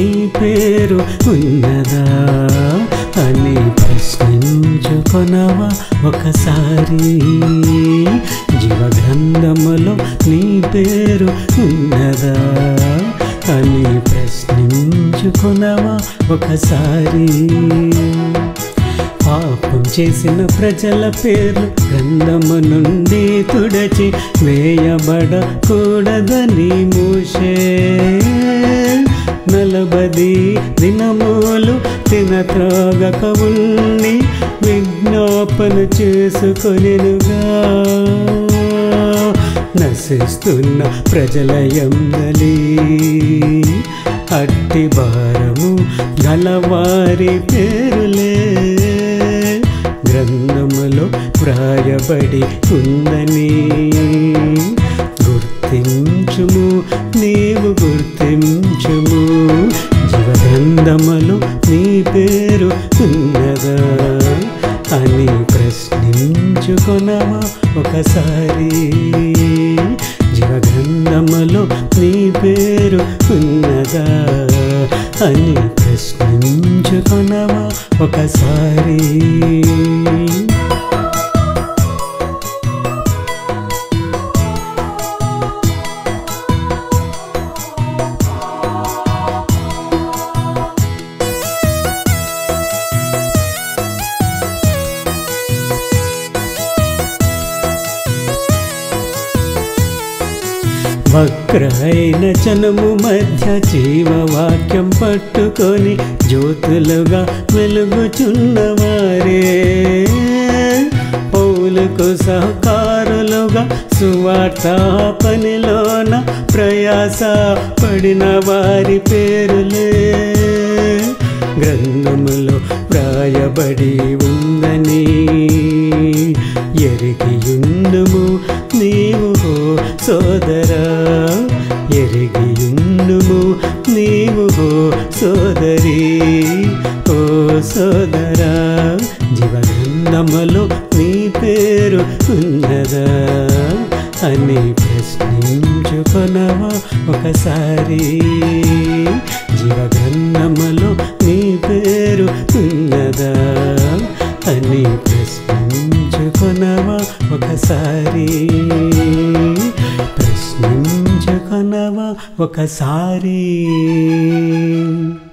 నీ పేరు ఉన్నదా అని ప్రశ్నించుకొనవా ఒకసారి జీవ గ్రంథములో నీ పేరు ఉన్నదా అని ప్రశ్నించుకొనవా ఒకసారి పాపం చేసిన ప్రజల పేర్లు గ్రంథము నుండి తుడచి వేయబడకూడదని మూషే నలబది దినములు తినత్రాగక ఉన్ని విజ్ఞాపన చేసుకొనినుగా నశిస్తున్న ప్రజల ఎందలి అట్టి భారము గలవారి పేరులే గ్రంథములో వ్రాయబడి ఉందని గుర్తించుము నీవు గుర్తించుము జీవగ్రంథములో నీ పేరు ఉన్నదా అని ప్రశ్నించుకొనవా ఒకసారి జీవగ్రంథములో నీ పేరు ఉన్నదా అని ప్రశ్నించుకొనవా ఒకసారి వక్రమైన జనము మధ్య జీవవాక్యం పట్టుకొని జ్యోతులుగా వెలుగుచున్నవారే పౌలకు సహకారులుగా సువార్త పనిలోన ప్రయాస పడిన వారి పేరులే గ్రంథములో వ్రాయబడి ఉందని ఎరిగియుండుము నీవు ఓ సోదరా ఎరిగియుండుము నీవు ఓ సోదరి ఓ సోదరా జీవగ్రంథములో నీ పేరు ఉన్నదా అని ప్రశ్నించుకొనవా ఒకసారి జీవగ్రంథములో నీ పేరు ఉన్నదా అని ప్రశ్నించుకొనవా ఒకసారి ప్రశ్నించుకొనవా ఒకసారి